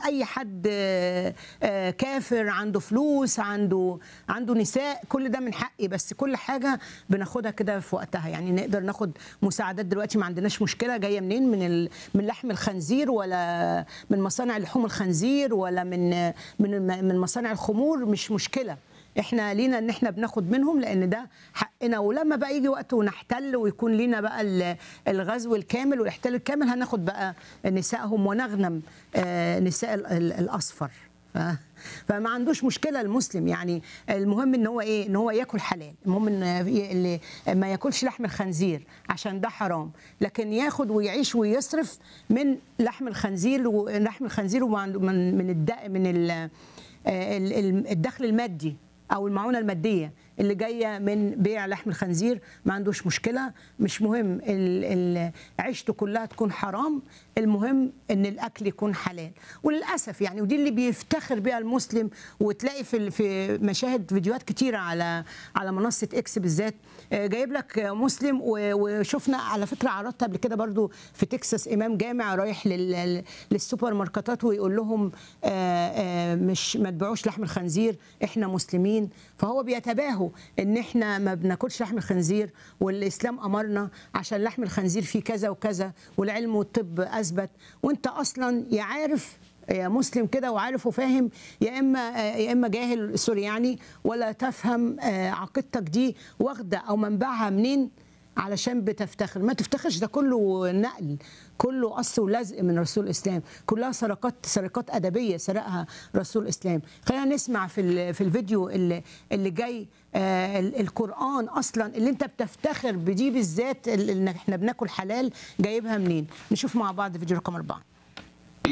اي حد آه، آه، كافر عنده فلوس عنده عنده نساء كل ده من حقي بس كل حاجه بناخدها كده في وقتها يعني نقدر ناخد مساعدات دلوقتي ما عندناش مشكله جايه منين من ال... من لحم الخنزير ولا من مصانع لحوم الخنزير ولا من من من مصانع الخمور مش مشكله احنا لينا ان احنا بناخد منهم لان ده حقنا ولما بقى يجي وقت ونحتل ويكون لينا بقى ال- الغزو الكامل والاحتلال الكامل هناخد بقى نسائهم ونغنم آه، نساء ال- ال- الاصفر ف- فما عندوش مشكله المسلم يعني المهم ان هو ايه ان هو ياكل حلال المهم ان ي- اللي ما ياكلش لحم الخنزير عشان ده حرام لكن ياخد ويعيش ويصرف من لحم الخنزير ولحم الخنزير ومن من من الد- من ال- ال- ال- الدخل المادي او المعونه الماديه اللي جايه من بيع لحم الخنزير ما عندوش مشكله مش مهم ال- ال- عيشته كلها تكون حرام المهم ان الاكل يكون حلال وللاسف يعني ودي اللي بيفتخر بيها المسلم وتلاقي في ال- في مشاهد فيديوهات كتيره على على منصه اكس بالذات آه، جايب لك مسلم و- وشفنا على فكره عرضت قبل كده برضو في تكساس امام جامع رايح لل- للسوبر ماركتات ويقول لهم آه، آه، مش ما تبيعوش لحم الخنزير احنا مسلمين فهو بيتباهوا ان احنا ما بناكلش لحم الخنزير والاسلام امرنا عشان لحم الخنزير فيه كذا وكذا والعلم والطب اثبت وانت اصلا يا عارف يا مسلم كده وعارف وفاهم يا اما يا اما جاهل سوري يعني ولا تفهم آه، عقيدتك دي واخده او منبعها منين علشان بتفتخر ما تفتخرش ده كله نقل كله قص ولزق من رسول الاسلام كلها سرقات سرقات ادبيه سرقها رسول الاسلام خلينا نسمع في ال- في الفيديو اللي اللي جاي آه ال- القران اصلا اللي انت بتفتخر بدي بالذات ال- ان احنا بناكل حلال جايبها منين نشوف مع بعض فيديو رقم أربعة